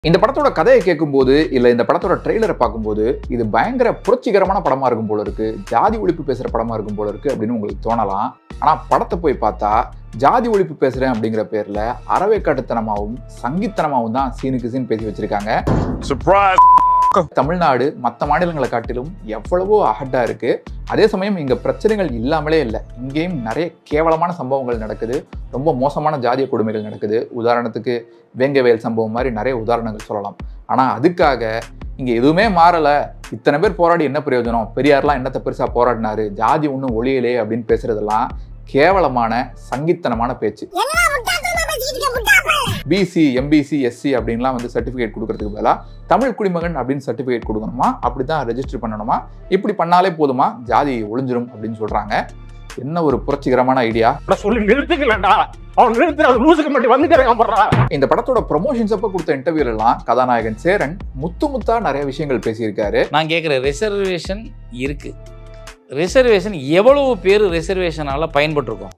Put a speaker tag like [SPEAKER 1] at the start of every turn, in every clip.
[SPEAKER 1] இந்த படத்தோட கதையை கேட்கும்போது இல்ல இந்த படத்தோட ட்ரெய்லரை பார்க்கும்போது இது பயங்கர புரட்சிகரமான படமா இருக்கும் போல இருக்கு ஜாதி ஒழிப்பு பேசுற படமா இருக்கும் போல இருக்கு அப்படின்னு உங்களுக்கு தோணலாம் ஆனா படத்தை போய் பார்த்தா ஜாதி ஒழிப்பு பேசுறேன் அப்படிங்கிற பேர்ல அறவைக்காட்டுத்தனமாவும் சங்கித்தனமாவும் தான் சீனுக்கு சீன் பேசி வச்சிருக்காங்க
[SPEAKER 2] Surprise!
[SPEAKER 1] தமிழ்நாடு மற்ற மாநிலங்களை காட்டிலும் எவ்வளவோ அகட்டா இருக்கு அதே சமயம் இங்க பிரச்சனைகள் இல்லாமலே இல்லை இங்கேயும் நிறைய கேவலமான சம்பவங்கள் நடக்குது ரொம்ப மோசமான ஜாதிய கொடுமைகள் நடக்குது உதாரணத்துக்கு வேங்கவேல் சம்பவம் மாதிரி நிறைய உதாரணங்கள் சொல்லலாம் ஆனா அதுக்காக இங்க எதுவுமே மாறல இத்தனை பேர் போராடி என்ன பிரயோஜனம் பெரியார்லாம் என்னத்தை பெருசா போராடினாரு ஜாதி ஒன்றும் ஒளியலே அப்படின்னு பேசுறதெல்லாம் கேவலமான சங்கித்தனமான பேச்சு பிசி எம்பிசி எஸ்சி அப்படின்லாம் வந்து சர்டிஃபிகேட் கொடுக்கறதுக்கு பதிலாக தமிழ் குடிமகன் அப்படின்னு சர்டிஃபிகேட் கொடுக்கணுமா அப்படி தான் ரெஜிஸ்டர் பண்ணணுமா இப்படி பண்ணாலே போதுமா ஜாதி ஒளிஞ்சிரும் அப்படின்னு சொல்றாங்க என்ன ஒரு புரட்சிகரமான ஐடியா
[SPEAKER 3] நான் சொல்லி நிறுத்துக்கலடா அவன் நிறுத்துற அது லூசுக்கு மட்டும் வந்துக்கிறேன் போடுறா
[SPEAKER 1] இந்த படத்தோட ப்ரொமோஷன்ஸ் அப்போ கொடுத்த இன்டர்வியூல எல்லாம் கதாநாயகன் சேரன் முத்து முத்தா நிறைய விஷயங்கள் பேசியிருக்காரு
[SPEAKER 4] நான் கேட்குற ரிசர்வேஷன் இருக்கு ரிசர்வேஷன் எவ்வளவு பேர் ரிசர்வேஷனால பயன்பட்டிருக்கோம்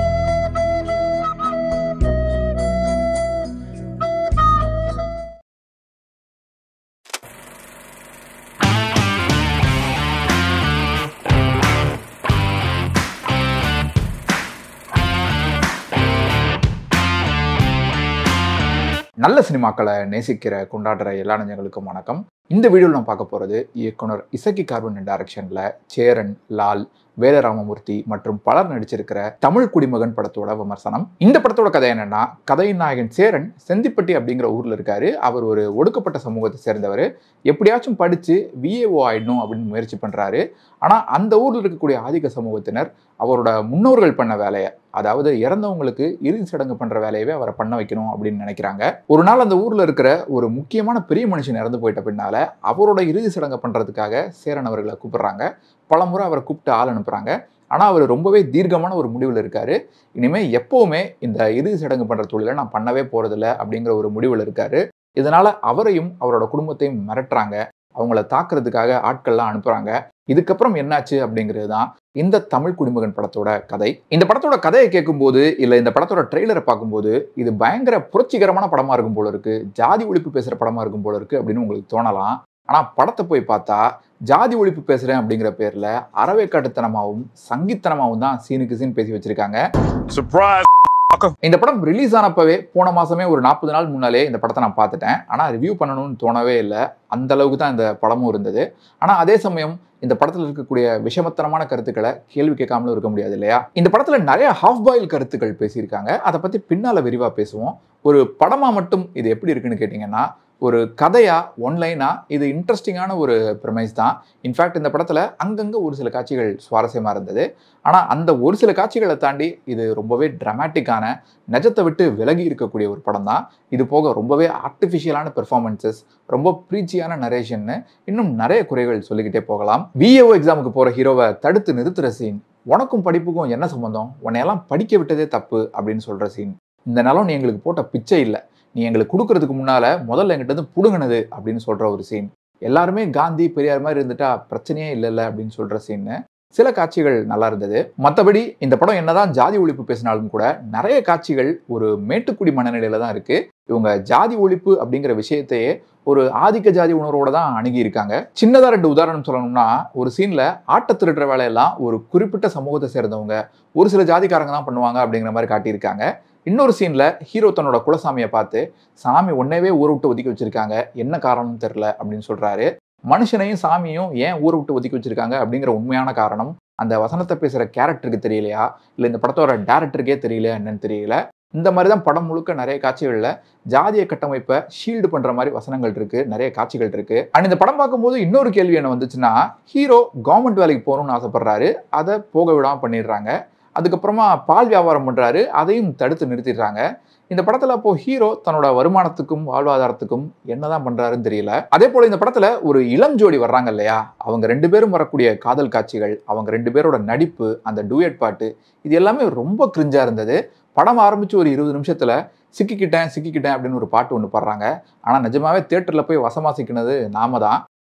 [SPEAKER 1] நல்ல சினிமாக்களை நேசிக்கிற கொண்டாடுற எல்லா நெஞ்சங்களுக்கும் வணக்கம் இந்த வீடியோவில் நான் பார்க்க போகிறது இயக்குனர் இசக்கி கார்வன் டைரக்ஷனில் சேரன் லால் வேதராமமூர்த்தி மற்றும் பலர் நடிச்சிருக்கிற தமிழ் குடிமகன் படத்தோட விமர்சனம் இந்த படத்தோட கதை என்னன்னா கதையின் நாயகன் சேரன் செந்திப்பட்டி அப்படிங்கிற ஊர்ல இருக்காரு அவர் ஒரு ஒடுக்கப்பட்ட சமூகத்தை சேர்ந்தவர் எப்படியாச்சும் படிச்சு விஏஓ ஆயிடணும் அப்படின்னு முயற்சி பண்றாரு ஆனா அந்த ஊர்ல இருக்கக்கூடிய ஆதிக்க சமூகத்தினர் அவரோட முன்னோர்கள் பண்ண வேலையை அதாவது இறந்தவங்களுக்கு இறுதி சடங்கு பண்ற வேலையவே அவரை பண்ண வைக்கணும் அப்படின்னு நினைக்கிறாங்க ஒரு நாள் அந்த ஊர்ல இருக்கிற ஒரு முக்கியமான பெரிய மனுஷன் இறந்து போயிட்ட பின்னால அவரோட இறுதி சடங்கை பண்றதுக்காக சேரன் அவர்களை கூப்பிடுறாங்க பலமுறை அவரை கூப்பிட்டு ஆள் அனுப்புறாங்க ஆனால் அவர் ரொம்பவே தீர்க்கமான ஒரு முடிவில் இருக்காரு இனிமேல் எப்பவுமே இந்த இறுதி சடங்கு பண்ற தொழிலை நான் பண்ணவே போறதில்ல அப்படிங்கிற ஒரு முடிவில் இருக்காரு இதனால அவரையும் அவரோட குடும்பத்தையும் மிரட்டுறாங்க அவங்கள தாக்குறதுக்காக ஆட்கள்லாம் அனுப்புறாங்க இதுக்கப்புறம் என்னாச்சு அப்படிங்கிறது தான் இந்த தமிழ் குடிமகன் படத்தோட கதை இந்த படத்தோட கதையை கேட்கும்போது இல்லை இந்த படத்தோட ட்ரெய்லரை பார்க்கும்போது இது பயங்கர புரட்சிகரமான படமா இருக்கும் போல இருக்கு ஜாதி ஒழிப்பு பேசுற படமா இருக்கும் போல இருக்கு அப்படின்னு உங்களுக்கு தோணலாம் ஆனா படத்தை போய் பார்த்தா ஜாதி ஒழிப்பு பேசுறேன் அப்படிங்கிற பேர்ல அறவைக்காட்டுத்தனமாவும் சங்கித்தனமாவும் தான் சீனுக்கு சீன் பேசி வச்சிருக்காங்க
[SPEAKER 2] Surprise!
[SPEAKER 1] இந்த படம் ரிலீஸ் ஆனப்பவே போன மாசமே ஒரு நாற்பது நாள் முன்னாலே இந்த படத்தை நான் பார்த்துட்டேன் ஆனால் ரிவ்யூ பண்ணணும்னு தோணவே இல்லை அந்த அளவுக்கு தான் இந்த படமும் இருந்தது ஆனால் அதே சமயம் இந்த படத்தில் இருக்கக்கூடிய விஷமத்தனமான கருத்துக்களை கேள்வி கேட்காமலும் இருக்க முடியாது இல்லையா இந்த படத்தில் நிறைய ஹாஃப் பாயில் கருத்துக்கள் பேசியிருக்காங்க அதை பற்றி பின்னால் விரிவாக பேசுவோம் ஒரு படமாக மட்டும் இது எப்படி இருக்குன்னு கேட்டிங்கன்னா ஒரு கதையா ஒன்லைனா இது இன்ட்ரெஸ்டிங்கான ஒரு ப்ரமைஸ் தான் இன்ஃபேக்ட் இந்த படத்தில் அங்கங்கே ஒரு சில காட்சிகள் சுவாரஸ்யமாக இருந்தது ஆனால் அந்த ஒரு சில காட்சிகளை தாண்டி இது ரொம்பவே ட்ரமாட்டிக்கான நிஜத்தை விட்டு விலகி இருக்கக்கூடிய ஒரு படம் தான் இது போக ரொம்பவே ஆர்டிஃபிஷியலான பெர்ஃபார்மன்சஸ் ரொம்ப ப்ரீச்சியான நரேஷன்னு இன்னும் நிறைய குறைகள் சொல்லிக்கிட்டே போகலாம் விஏஓ எக்ஸாமுக்கு போகிற ஹீரோவை தடுத்து நிறுத்துற சீன் உனக்கும் படிப்புக்கும் என்ன சம்மந்தம் உன்னையெல்லாம் படிக்க விட்டதே தப்பு அப்படின்னு சொல்கிற சீன் இந்த நிலம் நீ எங்களுக்கு போட்ட பிச்சை இல்லை நீ எங்களுக்கு கொடுக்கறதுக்கு முன்னால முதல்ல எங்கிட்ட இருந்து புடுங்கினது அப்படின்னு சொல்ற ஒரு சீன் எல்லாருமே காந்தி பெரியார் மாதிரி இருந்துட்டா பிரச்சனையே இல்லைல்ல அப்படின்னு சொல்ற சீன்னு சில காட்சிகள் நல்லா இருந்தது மற்றபடி இந்த படம் என்னதான் ஜாதி ஒழிப்பு பேசினாலும் கூட நிறைய காட்சிகள் ஒரு மேட்டுக்குடி மனநிலையில தான் இருக்கு இவங்க ஜாதி ஒழிப்பு அப்படிங்கிற விஷயத்தையே ஒரு ஆதிக்க ஜாதி உணர்வோட தான் அணுகி இருக்காங்க சின்னதா ரெண்டு உதாரணம் சொல்லணும்னா ஒரு சீன்ல ஆட்ட திருடுற வேலையெல்லாம் ஒரு குறிப்பிட்ட சமூகத்தை சேர்ந்தவங்க ஒரு சில ஜாதிக்காரங்க தான் பண்ணுவாங்க அப்படிங்கிற மாதிரி காட்டியிருக்காங்க இன்னொரு சீன்ல ஹீரோ தன்னோட குலசாமியை பார்த்து சாமி உன்னையவே ஊரை விட்டு ஒதுக்கி வச்சிருக்காங்க என்ன காரணம்னு தெரியல அப்படின்னு சொல்றாரு மனுஷனையும் சாமியும் ஏன் ஊரை விட்டு ஒதுக்கி வச்சிருக்காங்க அப்படிங்கிற உண்மையான காரணம் அந்த வசனத்தை பேசுற கேரக்டருக்கு தெரியலையா இல்லை இந்த படத்தோட டேரக்டருக்கே தெரியல என்னன்னு தெரியல இந்த மாதிரி தான் படம் முழுக்க நிறைய காட்சிகளில் ஜாதிய கட்டமைப்பை ஷீல்டு பண்ற மாதிரி வசனங்கள் இருக்கு நிறைய காட்சிகள் இருக்கு அண்ட் இந்த படம் பார்க்கும்போது இன்னொரு கேள்வி என்ன வந்துச்சுன்னா ஹீரோ கவர்மெண்ட் வேலைக்கு போகணும்னு ஆசைப்படுறாரு அதை போக விடாம பண்ணிடுறாங்க அதுக்கப்புறமா பால் வியாபாரம் பண்றாரு அதையும் தடுத்து நிறுத்திடுறாங்க இந்த படத்துல அப்போ ஹீரோ தன்னோட வருமானத்துக்கும் வாழ்வாதாரத்துக்கும் என்னதான் பண்றாருன்னு தெரியல அதே போல இந்த படத்துல ஒரு இளம் ஜோடி வர்றாங்க இல்லையா அவங்க ரெண்டு பேரும் வரக்கூடிய காதல் காட்சிகள் அவங்க ரெண்டு பேரோட நடிப்பு அந்த டூயட் பாட்டு இது எல்லாமே ரொம்ப கிரிஞ்சா இருந்தது படம் ஆரம்பிச்சு ஒரு இருபது நிமிஷத்துல சிக்கிக்கிட்டேன் சிக்கிக்கிட்டேன் அப்படின்னு ஒரு பாட்டு ஒன்று பாடுறாங்க ஆனா நிஜமாவே தியேட்டர்ல போய் வசமா சிக்கினது நாம தான்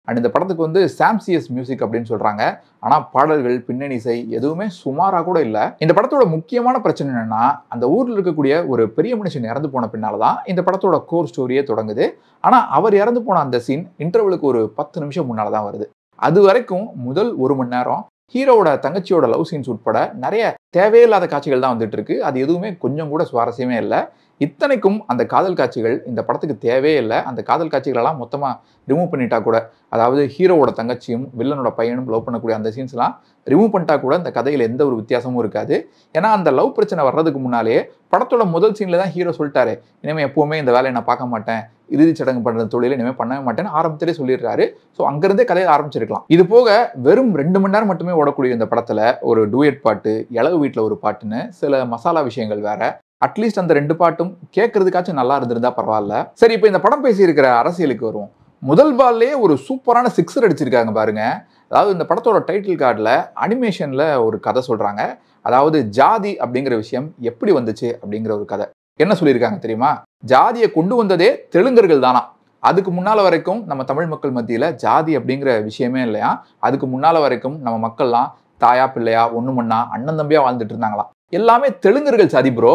[SPEAKER 1] அண்ட் இந்த படத்துக்கு வந்து சாம்சியஸ் மியூசிக் அப்படின்னு சொல்றாங்க ஆனா பாடல்கள் பின்னணி இசை எதுவுமே சுமாரா கூட இல்ல இந்த படத்தோட முக்கியமான பிரச்சனை என்னன்னா அந்த ஊர்ல இருக்கக்கூடிய ஒரு பெரிய மனுஷன் இறந்து போன பின்னாலதான் இந்த படத்தோட கோர் ஸ்டோரியே தொடங்குது ஆனா அவர் இறந்து போன அந்த சீன் இன்டர்வலுக்கு ஒரு பத்து நிமிஷம் முன்னால தான் வருது அது வரைக்கும் முதல் ஒரு மணி நேரம் ஹீரோவோட தங்கச்சியோட லவ் சீன்ஸ் உட்பட நிறைய தேவையில்லாத காட்சிகள் தான் வந்துட்டு இருக்கு அது எதுவுமே கொஞ்சம் கூட சுவாரஸ்யமே இல்லை இத்தனைக்கும் அந்த காதல் காட்சிகள் இந்த படத்துக்கு தேவையே இல்லை அந்த காதல் காட்சிகளெல்லாம் மொத்தமாக ரிமூவ் பண்ணிட்டா கூட அதாவது ஹீரோவோட தங்கச்சியும் வில்லனோட பையனும் லவ் பண்ணக்கூடிய அந்த சீன்ஸ்லாம் ரிமூவ் பண்ணிட்டா கூட இந்த கதையில் எந்த ஒரு வித்தியாசமும் இருக்காது ஏன்னா அந்த லவ் பிரச்சனை வர்றதுக்கு முன்னாலே படத்தோட முதல் சீனில் தான் ஹீரோ சொல்லிட்டாரு இனிமேல் எப்பவுமே இந்த வேலையை நான் பார்க்க மாட்டேன் இறுதிச் சடங்கு பண்ணுற தொழிலை இனிமேல் பண்ணவே மாட்டேன்னு ஆரம்பத்திலே சொல்லிடுறாரு ஸோ அங்கேருந்தே கதையை ஆரம்பிச்சிருக்கலாம் இது போக வெறும் ரெண்டு மணி நேரம் மட்டுமே ஓடக்கூடிய இந்த படத்தில் ஒரு டூயட் பாட்டு இளவு வீட்டில் ஒரு பாட்டுன்னு சில மசாலா விஷயங்கள் வேற அட்லீஸ்ட் அந்த ரெண்டு பாட்டும் கேட்கறதுக்காச்சும் நல்லா இருந்திருந்தா பரவாயில்ல சரி இப்போ இந்த படம் பேசியிருக்கிற அரசியலுக்கு வருவோம் முதல் பால்லேயே ஒரு சூப்பரான சிக்ஸர் அடிச்சிருக்காங்க பாருங்க அதாவது இந்த படத்தோட டைட்டில் கார்டில் அனிமேஷனில் ஒரு கதை சொல்கிறாங்க அதாவது ஜாதி அப்படிங்கிற விஷயம் எப்படி வந்துச்சு அப்படிங்கிற ஒரு கதை என்ன சொல்லியிருக்காங்க தெரியுமா ஜாதியை கொண்டு வந்ததே தெலுங்கர்கள் தானா அதுக்கு முன்னால வரைக்கும் நம்ம தமிழ் மக்கள் மத்தியில் ஜாதி அப்படிங்கிற விஷயமே இல்லையா அதுக்கு முன்னால வரைக்கும் நம்ம மக்கள்லாம் தாயா பிள்ளையா ஒண்ணு மண்ணா அண்ணன் தம்பியா வாழ்ந்துட்டு இருந்தாங்களாம் எல்லாமே தெலுங்கர்கள் சாதி ப்ரோ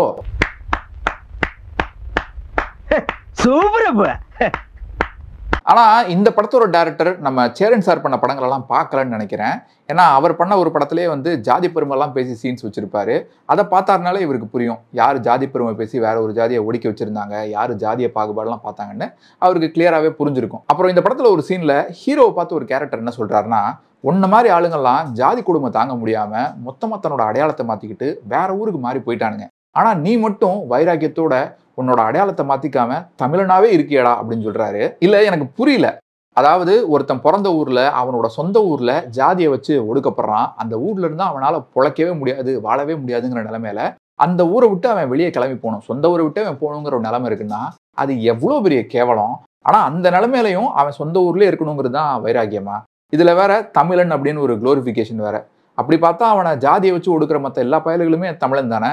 [SPEAKER 3] சூப்பர்
[SPEAKER 1] ஆனா இந்த படத்தோட டேரக்டர் நம்ம சேரன் சார் பண்ண படங்கள் எல்லாம் பார்க்கலன்னு நினைக்கிறேன் ஏன்னா அவர் பண்ண ஒரு படத்திலேயே வந்து ஜாதி பெருமைலாம் பேசி சீன்ஸ் வச்சிருப்பாரு அதை பார்த்தாருனாலே இவருக்கு புரியும் யார் ஜாதி பெருமை பேசி வேற ஒரு ஜாதியை ஒடுக்கி வச்சிருந்தாங்க யார் ஜாதிய பாகுபாடுலாம் பார்த்தாங்கன்னு அவருக்கு கிளியராகவே புரிஞ்சிருக்கும் அப்புறம் இந்த படத்துல ஒரு சீன்ல ஹீரோவை பார்த்து ஒரு கேரக்டர் என்ன சொல்றாருன்னா உன்ன மாதிரி ஆளுங்கள்லாம் ஜாதி குடும்பம் தாங்க முடியாம மொத்தமா தன்னோட அடையாளத்தை மாத்திக்கிட்டு வேற ஊருக்கு மாறி போயிட்டானுங்க ஆனா நீ மட்டும் வைராக்கியத்தோட உன்னோட அடையாளத்தை மாத்திக்காம தமிழனாவே இருக்கியடா அப்படின்னு சொல்றாரு இல்ல எனக்கு புரியல அதாவது ஒருத்தன் பிறந்த ஊர்ல அவனோட சொந்த ஊர்ல ஜாதியை வச்சு ஒடுக்கப்படுறான் அந்த ஊர்ல இருந்து அவனால பொழைக்கவே முடியாது வாழவே முடியாதுங்கிற நிலைமையில அந்த ஊரை விட்டு அவன் வெளியே கிளம்பி போகணும் சொந்த ஊரை விட்டு அவன் போகணுங்கிற ஒரு நிலைமை இருக்குன்னா அது எவ்வளோ பெரிய கேவலம் ஆனா அந்த நிலைமையிலையும் அவன் சொந்த ஊர்லயே இருக்கணுங்கிறது தான் வைராக்கியமா இதுல வேற தமிழன் அப்படின்னு ஒரு குளோரிஃபிகேஷன் வேற அப்படி பார்த்தா அவனை ஜாதியை வச்சு ஒடுக்குற மற்ற எல்லா பயல்களுமே தமிழன் தானே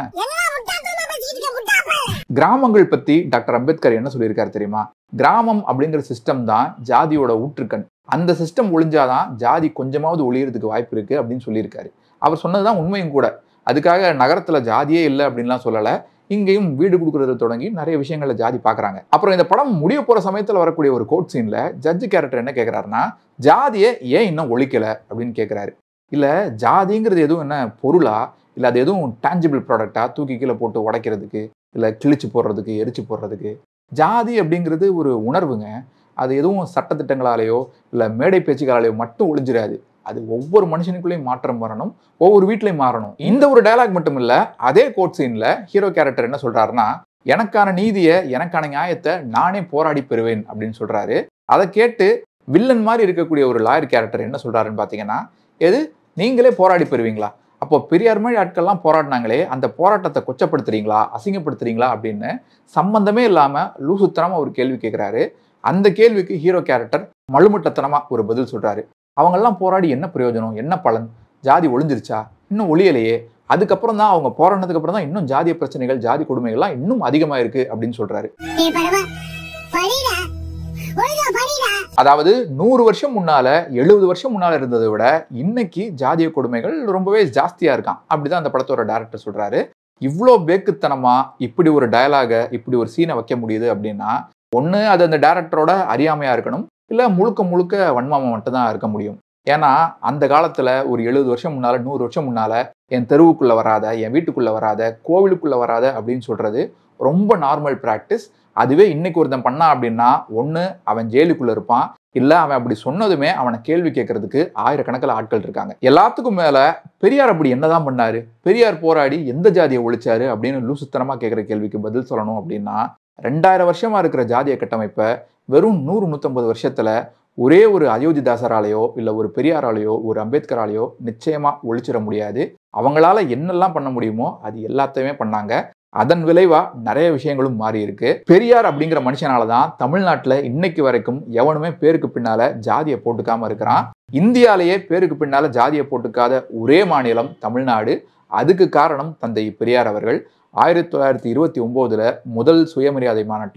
[SPEAKER 1] கிராமங்கள் பத்தி டாக்டர் அம்பேத்கர் என்ன சொல்லியிருக்காரு தெரியுமா கிராமம் அப்படிங்கிற சிஸ்டம் தான் ஜாதியோட ஊற்றுக்கண் அந்த சிஸ்டம் ஒளிஞ்சாதான் ஜாதி கொஞ்சமாவது ஒளியறதுக்கு வாய்ப்பு இருக்கு அப்படின்னு சொல்லியிருக்காரு அவர் சொன்னதுதான் உண்மையும் கூட அதுக்காக நகரத்துல ஜாதியே இல்லை அப்படின்லாம் சொல்லல இங்கேயும் வீடு கொடுக்கறத தொடங்கி நிறைய விஷயங்கள்ல ஜாதி பார்க்கறாங்க அப்புறம் இந்த படம் முடிய போற சமயத்துல வரக்கூடிய ஒரு கோட் சீன்ல ஜட்ஜ் கேரக்டர் என்ன கேட்கிறாருன்னா ஜாதியை ஏன் இன்னும் ஒழிக்கல அப்படின்னு கேட்கிறாரு இல்ல ஜாதிங்கிறது எதுவும் என்ன பொருளா இல்ல அது எதுவும் டேஞ்சிபிள் ப்ராடக்டா தூக்கி கீழே போட்டு உடைக்கிறதுக்கு இல்லை கிழிச்சு போடுறதுக்கு எரிச்சு போடுறதுக்கு ஜாதி அப்படிங்கிறது ஒரு உணர்வுங்க அது எதுவும் சட்டத்திட்டங்களாலேயோ இல்லை மேடை பேச்சுகளாலேயோ மட்டும் ஒளிஞ்சிடாது அது ஒவ்வொரு மனுஷனுக்குள்ளேயும் மாற்றம் வரணும் ஒவ்வொரு வீட்லையும் மாறணும் இந்த ஒரு டயலாக் மட்டும் இல்ல அதே கோட் சீன்ல ஹீரோ கேரக்டர் என்ன சொல்றாருன்னா எனக்கான நீதியை எனக்கான நியாயத்தை நானே போராடி பெறுவேன் அப்படின்னு சொல்றாரு அதை கேட்டு வில்லன் மாதிரி இருக்கக்கூடிய ஒரு லாயர் கேரக்டர் என்ன சொல்றாருன்னு பாத்தீங்கன்னா எது நீங்களே போராடி பெறுவீங்களா அப்போ பெரியார் மாதிரி ஆட்கள்லாம் போராடினாங்களே அந்த போராட்டத்தை கொச்சப்படுத்துறீங்களா அசிங்கப்படுத்துறீங்களா அப்படின்னு சம்பந்தமே இல்லாம லூசுத்தனமா ஒரு கேள்வி கேட்கிறாரு அந்த கேள்விக்கு ஹீரோ கேரக்டர் மழுமட்டத்தனமா ஒரு பதில் சொல்றாரு அவங்கெல்லாம் போராடி என்ன பிரயோஜனம் என்ன பலன் ஜாதி ஒளிஞ்சிருச்சா இன்னும் ஒளியலையே அதுக்கப்புறம் தான் அவங்க போராடினதுக்கு அப்புறம் தான் இன்னும் ஜாதிய பிரச்சனைகள் ஜாதி கொடுமைகள்லாம் இன்னும் அதிகமா இருக்கு அப்படின்னு சொல்றாரு
[SPEAKER 5] ஏய் பரவா படிடா ஒழுங்கா படிடா
[SPEAKER 1] அதாவது நூறு வருஷம் முன்னால எழுபது வருஷம் முன்னால இருந்ததை விட இன்னைக்கு ஜாதிய கொடுமைகள் ரொம்பவே ஜாஸ்தியா இருக்கான் அப்படிதான் அந்த படத்தோட டேரக்டர் சொல்றாரு இவ்வளோ பேக்குத்தனமா இப்படி ஒரு டயலாக இப்படி ஒரு சீனை வைக்க முடியுது அப்படின்னா ஒண்ணு அது அந்த டேரக்டரோட அறியாமையா இருக்கணும் இல்ல முழுக்க முழுக்க வன்மாமா மட்டும் தான் இருக்க முடியும் ஏன்னா அந்த காலத்துல ஒரு எழுபது வருஷம் முன்னால நூறு வருஷம் முன்னால என் தெருவுக்குள்ள வராத என் வீட்டுக்குள்ள வராத கோவிலுக்குள்ள வராத அப்படின்னு சொல்றது ரொம்ப நார்மல் பிராக்டிஸ் அதுவே இன்னைக்கு ஒருத்தன் பண்ணா அப்படின்னா ஒண்ணு அவன் ஜெயிலுக்குள்ள இருப்பான் இல்ல அவன் அப்படி சொன்னதுமே அவனை கேள்வி கேட்கறதுக்கு ஆயிரக்கணக்கில் ஆட்கள் இருக்காங்க எல்லாத்துக்கும் மேல பெரியார் அப்படி என்னதான் பண்ணாரு பெரியார் போராடி எந்த ஜாதியை ஒழிச்சாரு அப்படின்னு லூசுத்தனமா கேட்கிற கேள்விக்கு பதில் சொல்லணும் அப்படின்னா ரெண்டாயிரம் வருஷமா இருக்கிற ஜாதிய கட்டமைப்பை வெறும் நூறு நூத்தம்பது வருஷத்துல ஒரே ஒரு அயோத்திதாசராலேயோ இல்ல ஒரு பெரியாராலேயோ ஒரு அம்பேத்கராலேயோ நிச்சயமா ஒழிச்சிட முடியாது அவங்களால என்னெல்லாம் பண்ண முடியுமோ அது எல்லாத்தையுமே பண்ணாங்க அதன் விளைவா நிறைய விஷயங்களும் மாறி இருக்கு பெரியார் அப்படிங்கிற மனுஷனால தான் தமிழ்நாட்டுல இன்னைக்கு வரைக்கும் எவனுமே பேருக்கு பின்னால ஜாதியை போட்டுக்காம இருக்கிறான் இந்தியாலேயே பேருக்கு பின்னால ஜாதியை போட்டுக்காத ஒரே மாநிலம் தமிழ்நாடு அதுக்கு காரணம் தந்தை பெரியார் அவர்கள் ஆயிரத்தி தொள்ளாயிரத்தி இருபத்தி ஒம்போதுல முதல் சுயமரியாதை மாநாட்டில்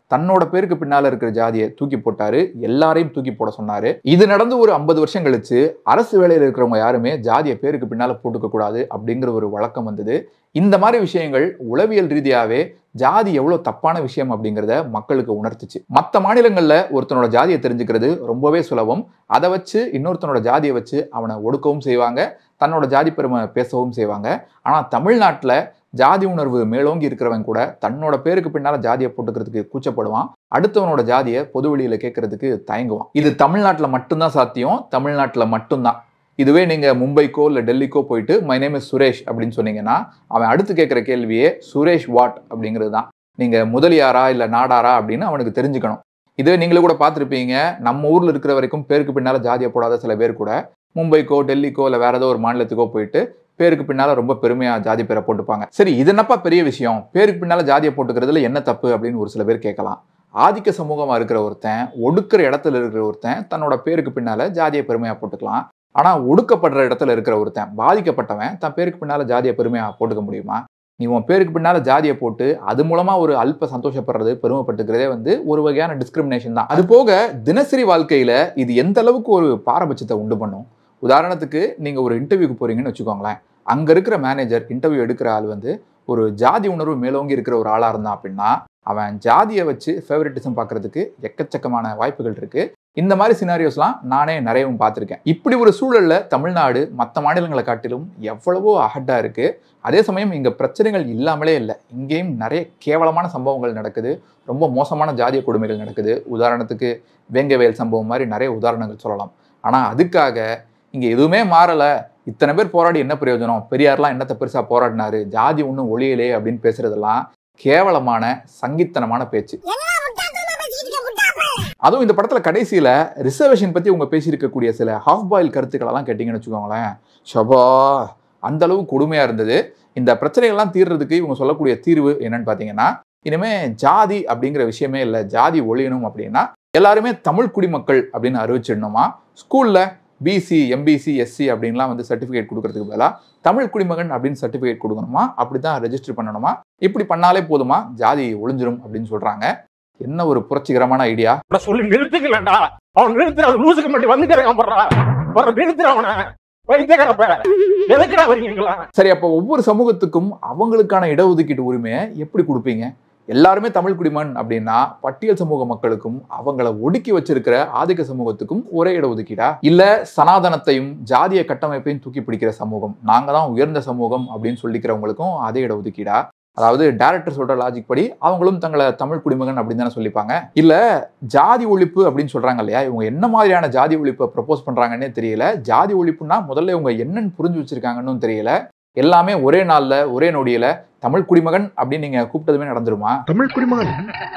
[SPEAKER 1] தன்னோட பேருக்கு பின்னால இருக்கிற ஜாதியை தூக்கி போட்டாரு எல்லாரையும் தூக்கி போட சொன்னாரு இது நடந்து ஒரு ஐம்பது வருஷம் கழிச்சு அரசு வேலையில் இருக்கிறவங்க யாருமே ஜாதியை பேருக்கு பின்னால போட்டுக்க கூடாது அப்படிங்கிற ஒரு வழக்கம் வந்தது இந்த மாதிரி விஷயங்கள் உளவியல் ரீதியாவே ஜாதி எவ்வளவு தப்பான விஷயம் அப்படிங்கிறத மக்களுக்கு உணர்த்துச்சு மற்ற மாநிலங்கள்ல ஒருத்தனோட ஜாதியை தெரிஞ்சுக்கிறது ரொம்பவே சுலபம் அதை வச்சு இன்னொருத்தனோட ஜாதியை வச்சு அவனை ஒடுக்கவும் செய்வாங்க தன்னோட ஜாதி பெருமை பேசவும் செய்வாங்க ஆனா தமிழ்நாட்டுல ஜாதி உணர்வு மேலோங்கி இருக்கிறவன் கூட தன்னோட பேருக்கு பின்னால ஜாதியை போட்டுக்கிறதுக்கு கூச்சப்படுவான் அடுத்தவனோட ஜாதியை பொது வெளியில கேட்கறதுக்கு தயங்குவான் இது தமிழ்நாட்டுல மட்டும்தான் சாத்தியம் தமிழ்நாட்டுல மட்டும்தான் இதுவே நீங்க மும்பைக்கோ இல்ல டெல்லிக்கோ போயிட்டு மை நேம் இஸ் சுரேஷ் அப்படின்னு சொன்னீங்கன்னா அவன் அடுத்து கேட்குற கேள்வியே சுரேஷ் வாட் அப்படிங்கிறது தான் நீங்க முதலியாரா இல்ல நாடாரா அப்படின்னு அவனுக்கு தெரிஞ்சுக்கணும் இதுவே நீங்களே கூட பார்த்துருப்பீங்க நம்ம ஊர்ல இருக்கிற வரைக்கும் பேருக்கு பின்னால ஜாதியை போடாத சில பேர் கூட மும்பைக்கோ டெல்லிக்கோ இல்ல வேற ஏதோ ஒரு மாநிலத்துக்கோ போயிட்டு பேருக்கு பின்னால ரொம்ப பெருமையா ஜாதி பேரை போட்டுப்பாங்க சரி இது என்னப்பா பெரிய விஷயம் பேருக்கு பின்னால ஜாதியை போட்டுக்கிறதுல என்ன தப்பு அப்படின்னு ஒரு சில பேர் கேட்கலாம் ஆதிக்க சமூகமா இருக்கிற ஒருத்தன் ஒடுக்குற இடத்துல இருக்கிற ஒருத்தன் தன்னோட பேருக்கு பின்னால ஜாதியை பெருமையா போட்டுக்கலாம் ஆனா ஒடுக்கப்படுற இடத்துல இருக்கிற ஒருத்தன் பாதிக்கப்பட்டவன் தன் பேருக்கு பின்னால ஜாதியை பெருமையா போட்டுக்க முடியுமா நீ உன் பேருக்கு பின்னால ஜாதியை போட்டு அது மூலமா ஒரு அல்ப சந்தோஷப்படுறது பெருமைப்பட்டுக்கிறதே வந்து ஒரு வகையான டிஸ்கிரிமினேஷன் தான் அது போக தினசரி வாழ்க்கையில இது எந்த அளவுக்கு ஒரு பாரபட்சத்தை உண்டு பண்ணும் உதாரணத்துக்கு நீங்க ஒரு இன்டர்வியூக்கு போறீங்கன்னு வச்சுக்கோங்களேன் அங்க இருக்கிற மேனேஜர் இன்டர்வியூ எடுக்கிற ஆள் வந்து ஒரு ஜாதி உணர்வு மேலோங்கி இருக்கிற ஒரு ஆளா இருந்தான் அப்படின்னா அவன் ஜாதியை வச்சு ஃபேவரட்டிசம் பார்க்கறதுக்கு எக்கச்சக்கமான வாய்ப்புகள் இருக்கு இந்த மாதிரி சினாரியோஸ்லாம் நானே நிறையவும் பார்த்துருக்கேன் இப்படி ஒரு சூழல்ல தமிழ்நாடு மற்ற மாநிலங்களை காட்டிலும் எவ்வளவோ அஹட்டா இருக்கு அதே சமயம் இங்க பிரச்சனைகள் இல்லாமலே இல்லை இங்கேயும் நிறைய கேவலமான சம்பவங்கள் நடக்குது ரொம்ப மோசமான ஜாதிய கொடுமைகள் நடக்குது உதாரணத்துக்கு வேங்கவேல் சம்பவம் மாதிரி நிறைய உதாரணங்கள் சொல்லலாம் ஆனா அதுக்காக இங்க எதுவுமே மாறல இத்தனை பேர் போராடி என்ன பிரயோஜனம் பெரியார்லாம் என்னத்தை பெருசா போராடினாரு ஜாதி ஒன்றும் ஒளியலே அப்படின்னு பேசுறதெல்லாம் கேவலமான சங்கித்தனமான பேச்சு
[SPEAKER 5] என்ன முட்டாத்தனமா பேசிட்டு இருக்க முட்டாப்ப
[SPEAKER 1] அதுவும் இந்த படத்துல கடைசியில ரிசர்வேஷன் பத்தி உங்க பேசியிருக்கக்கூடிய சில ஹாஃப் பாயில் கருத்துக்கள் எல்லாம் கேட்டீங்கன்னு வச்சுக்கோங்களேன் ஷபா அந்த அளவு கொடுமையா இருந்தது இந்த பிரச்சனைகள்லாம் தீர்றதுக்கு இவங்க சொல்லக்கூடிய தீர்வு என்னன்னு பாத்தீங்கன்னா இனிமே ஜாதி அப்படிங்கிற விஷயமே இல்லை ஜாதி ஒழியணும் அப்படின்னா எல்லாருமே தமிழ் குடிமக்கள் அப்படின்னு அறிவிச்சிடணுமா ஸ்கூல்ல பிசி எம்பிசி எஸ்சி அப்படின்லாம் வந்து சர்டிஃபிகேட் கொடுக்கறதுக்கு பதிலாக தமிழ் குடிமகன் அப்படின்னு சர்டிஃபிகேட் கொடுக்கணுமா அப்படி தான் ரெஜிஸ்டர் பண்ணணுமா இப்படி பண்ணாலே போதுமா ஜாதி ஒழிஞ்சிரும் அப்படின்னு சொல்றாங்க என்ன ஒரு புரட்சிகரமான ஐடியா
[SPEAKER 3] அவனை சொல்லி நிறுத்துக்கலடா அவன் நிறுத்துற அது லூசுக்கு மட்டும் வந்துட்டே இருக்கான் போடுறா போற நிறுத்துற அவனை வைத்தியக்காரப்ப எதுக்குடா வரீங்களா
[SPEAKER 1] சரி அப்போ ஒவ்வொரு சமூகத்துக்கும் அவங்களுக்கான இடஒதுக்கீட்டு உரிமையை எப்படி கொடுப்பீங்க எல்லாருமே தமிழ் குடிமகன் அப்படின்னா பட்டியல் சமூக மக்களுக்கும் அவங்கள ஒடுக்கி வச்சிருக்கிற ஆதிக்க சமூகத்துக்கும் ஒரே இடஒதுக்கீடா இல்ல சனாதனத்தையும் ஜாதிய கட்டமைப்பையும் தூக்கி பிடிக்கிற சமூகம் நாங்க தான் உயர்ந்த சமூகம் அப்படின்னு சொல்லிக்கிறவங்களுக்கும் அதே இடஒதுக்கீடா அதாவது டேரக்டர் சொல்ற லாஜிக் படி அவங்களும் தங்களை தமிழ் குடிமகன் அப்படின்னு தானே சொல்லிப்பாங்க இல்ல ஜாதி ஒழிப்பு அப்படின்னு சொல்றாங்க இல்லையா இவங்க என்ன மாதிரியான ஜாதி ஒழிப்பை ப்ரப்போஸ் பண்றாங்கன்னே தெரியல ஜாதி ஒழிப்புனா முதல்ல இவங்க என்னன்னு புரிஞ்சு வச்சிருக்காங்கன்னு தெரியல எல்லாமே ஒரே நாள்ல ஒரே நொடியில தமிழ் குடிமகன் அப்படின்னு நீங்க கூப்பிட்டதுமே நடந்துருமா
[SPEAKER 6] தமிழ் குடிமகன்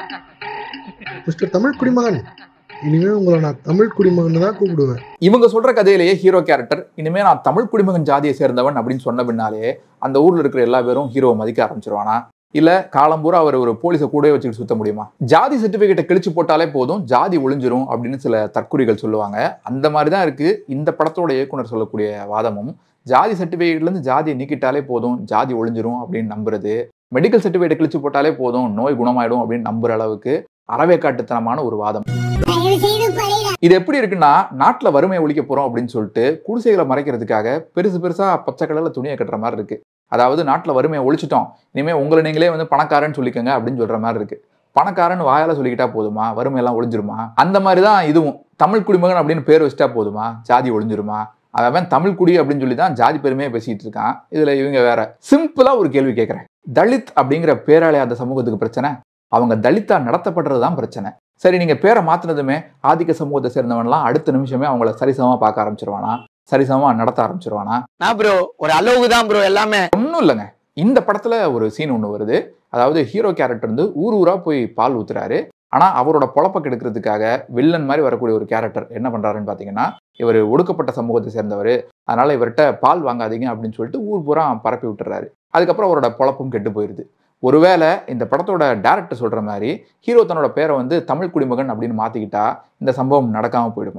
[SPEAKER 6] மிஸ்டர் தமிழ் குடிமகன் இனிமே உங்களை நான் தமிழ் குடிமகன் தான் கூப்பிடுவேன்
[SPEAKER 1] இவங்க சொல்ற கதையிலேயே ஹீரோ கேரக்டர் இனிமே நான் தமிழ் குடிமகன் ஜாதியை சேர்ந்தவன் அப்படின்னு சொன்ன பின்னாலே அந்த ஊர்ல இருக்கிற எல்லா பேரும் ஹீரோவை மதிக்க ஆரம்பிச்சிருவானா இல்ல காலம்பூரா அவர் ஒரு போலீஸை கூடவே வச்சுக்கிட்டு சுத்த முடியுமா ஜாதி சர்டிபிகேட்டை கிழிச்சு போட்டாலே போதும் ஜாதி ஒளிஞ்சிரும் அப்படின்னு சில தற்குறிகள் சொல்லுவாங்க அந்த மாதிரி தான் இருக்கு இந்த படத்தோட இயக்குனர் சொல்லக்கூடிய வாதமும் ஜாதி சர்டிபிகேட்ல இருந்து ஜாதியை நீக்கிட்டாலே போதும் ஜாதி ஒளிஞ்சிரும் அப்படின்னு நம்புறது மெடிக்கல் சர்டிபிகேட்டை கிழிச்சு போட்டாலே போதும் நோய் குணமாயிடும் அப்படின்னு நம்புற அளவுக்கு அறவே காட்டுத்தனமான ஒரு வாதம்
[SPEAKER 5] தயவு செய்து படிடா
[SPEAKER 1] இது எப்படி இருக்குன்னா நாட்டுல வறுமையை ஒழிக்க போறோம் அப்படின்னு சொல்லிட்டு குடிசைகளை மறைக்கிறதுக்காக பெருசு பெருசா பச்சை கலர்ல துணியை கட்டுற மாதிரி இருக்கு அதாவது நாட்டுல வறுமையை ஒழிச்சிட்டோம் இனிமே உங்களை நீங்களே வந்து பணக்காரன்னு சொல்லிக்கங்க அப்படின்னு சொல்ற மாதிரி இருக்கு பணக்காரன் வாயால சொல்லிக்கிட்டா போதுமா வறுமையெல்லாம் ஒழிஞ்சிருமா அந்த மாதிரி தான் இதுவும் தமிழ் குடிமகன் அப்படின்னு பேர் வச்சுட்டா போதுமா ஜாதி ஒழிஞ்சிருமா அவன் தமிழ் குடி அப்படின்னு சொல்லி தான் ஜாதி பெருமையை பேசிட்டு இருக்கான் இதுல இவங்க வேற சிம்பிளா ஒரு கேள்வி கேட்கறேன் தலித் அப்படிங்கிற பேராலே அந்த சமூகத்துக்கு பிரச்சனை அவங்க தலித்தா நடத்தப்படுறது தான் பிரச்சனை சரி நீங்க பேரை மாத்தினதுமே ஆதிக்க சமூகத்தை சேர்ந்தவன்லாம் அடுத்த நிமிஷமே அவங்கள சரிசமமா பார்க்க ஆரம்பிச்சிருவானா சரிசமமா நடத்த ஆரம்பிச்சிருவானா
[SPEAKER 7] நான் ப்ரோ ஒரு அளவுக்கு தான் ப்ரோ எல்லாமே
[SPEAKER 1] ஒன்றும் இல்லைங்க இந்த படத்துல ஒரு சீன் ஒன்று வருது அதாவது ஹீரோ கேரக்டர் வந்து ஊர் ஊரா போய் பால் ஊத்துறாரு ஆனா அவரோட பொழப்ப கெடுக்கிறதுக்காக வில்லன் மாதிரி வரக்கூடிய ஒரு கேரக்டர் என்ன பண்றாருன்னு பாத்தீங்கன்னா இவர் ஒடுக்கப்பட்ட சமூகத்தை சேர்ந்தவர் அதனால இவர்கிட்ட பால் வாங்காதீங்க அப்படின்னு சொல்லிட்டு ஊர் பூரா பரப்பி விட்டுறாரு அதுக்கப்புறம் அவரோட பொழப்பும் கெட்டு போயிருது ஒருவேளை இந்த படத்தோட டேரக்டர் சொல்ற மாதிரி ஹீரோ தன்னோட பேரை வந்து தமிழ் குடிமகன் அப்படின்னு மாத்திக்கிட்டா இந்த சம்பவம் நடக்காம போயிடுமா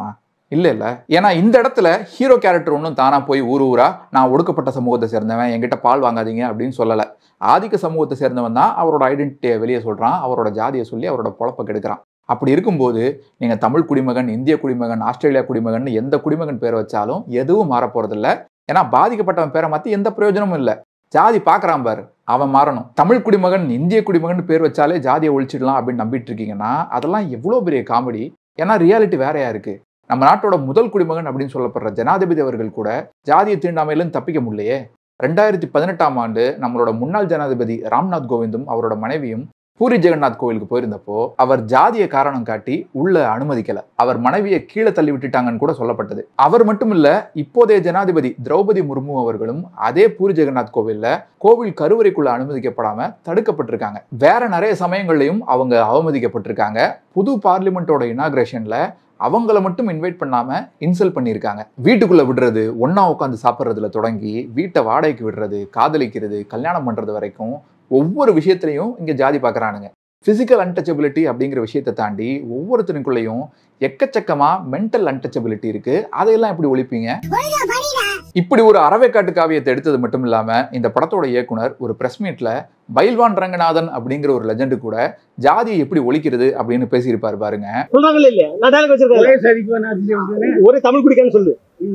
[SPEAKER 1] இல்ல இல்ல ஏன்னா இந்த இடத்துல ஹீரோ கேரக்டர் ஒன்றும் தானா போய் ஊர் ஊரா நான் ஒடுக்கப்பட்ட சமூகத்தை சேர்ந்தவன் என்கிட்ட பால் வாங்காதீங்க அப்படின்னு சொல்லல ஆதிக்க சமூகத்தை சேர்ந்தவன் தான் அவரோட ஐடென்டிட்டியை வெளியே சொல்றான் அவரோட ஜாதியை சொல்லி அவரோட பொழப்ப கெடுக்கிறான் அப்படி இருக்கும்போது நீங்க தமிழ் குடிமகன் இந்திய குடிமகன் ஆஸ்திரேலியா குடிமகன் எந்த குடிமகன் பேரை வச்சாலும் எதுவும் மாற போறதில்ல ஏன்னா பாதிக்கப்பட்டவன் பேரை மாத்தி எந்த பிரயோஜனமும் இல்லை ஜாதி பார்க்கறான் பார் அவன் மாறணும் தமிழ் குடிமகன் இந்திய குடிமகன் பேர் வச்சாலே ஜாதியை ஒழிச்சிடலாம் அப்படின்னு நம்பிட்டு இருக்கீங்கன்னா அதெல்லாம் எவ்வளோ பெரிய காமெடி ஏன்னா ரியாலிட்டி வேறையா இருக்கு நம்ம நாட்டோட முதல் குடிமகன் அப்படின்னு சொல்லப்படுற ஜனாதிபதி அவர்கள் கூட ஜாதிய தீண்டாமையிலும் தப்பிக்க முடியலையே ரெண்டாயிரத்தி பதினெட்டாம் ஆண்டு நம்மளோட முன்னாள் ஜனாதிபதி ராம்நாத் கோவிந்தும் அவரோட மனைவியும் பூரி ஜெகநாத் கோவிலுக்கு போயிருந்தப்போ அவர் ஜாதிய காரணம் காட்டி உள்ள அனுமதிக்கல அவர் மனைவியை கீழே தள்ளி விட்டுட்டாங்கன்னு கூட சொல்லப்பட்டது அவர் மட்டும் இல்ல இப்போதைய ஜனாதிபதி திரௌபதி முர்மு அவர்களும் அதே பூரி ஜெகநாத் கோவில்ல கோவில் கருவறைக்குள்ள அனுமதிக்கப்படாம தடுக்கப்பட்டிருக்காங்க வேற நிறைய சமயங்கள்லயும் அவங்க அவமதிக்கப்பட்டிருக்காங்க புது பார்லிமெண்ட்டோட இனாகிரேஷன்ல அவங்கள மட்டும் இன்வைட் பண்ணாம இன்சல்ட் பண்ணியிருக்காங்க வீட்டுக்குள்ள விடுறது ஒண்ணா உட்காந்து சாப்பிட்றதுல தொடங்கி வீட்டை வாடகைக்கு விடுறது காதலிக்கிறது கல்யாணம் பண்றது வரைக்கும் ஒவ்வொரு விஷயத்துலையும் இங்க ஜாதி பார்க்கறானுங்க பிசிக்கல் அன்டச்சபிலிட்டி அப்படிங்கிற விஷயத்தை தாண்டி ஒவ்வொருத்தனுக்குள்ளேயும் எக்கச்சக்கமா மென்டல் அன்டச்சபிலிட்டி இருக்கு அதையெல்லாம் எப்படி ஒழிப்பீங்க
[SPEAKER 5] ஒழுங்கா படிடா
[SPEAKER 1] இப்படி ஒரு அறவைக்காட்டு காவியத்தை எடுத்தது மட்டும் இல்லாம இந்த படத்தோட இயக்குனர் ஒரு பிரஸ் மீட்ல பைல்வான் ரங்கநாதன் அப்படிங்கிற ஒரு லெஜெண்டு கூட ஜாதியை எப்படி ஒழிக்கிறது அப்படின்னு பேசியிருப்பாரு பாருங்க
[SPEAKER 3] சொல்றாங்கல்ல இல்லையா நான் டைலாக் வச்சிருக்கேன் ஒரு தமிழ் குடிக்கான்னு சொல்லு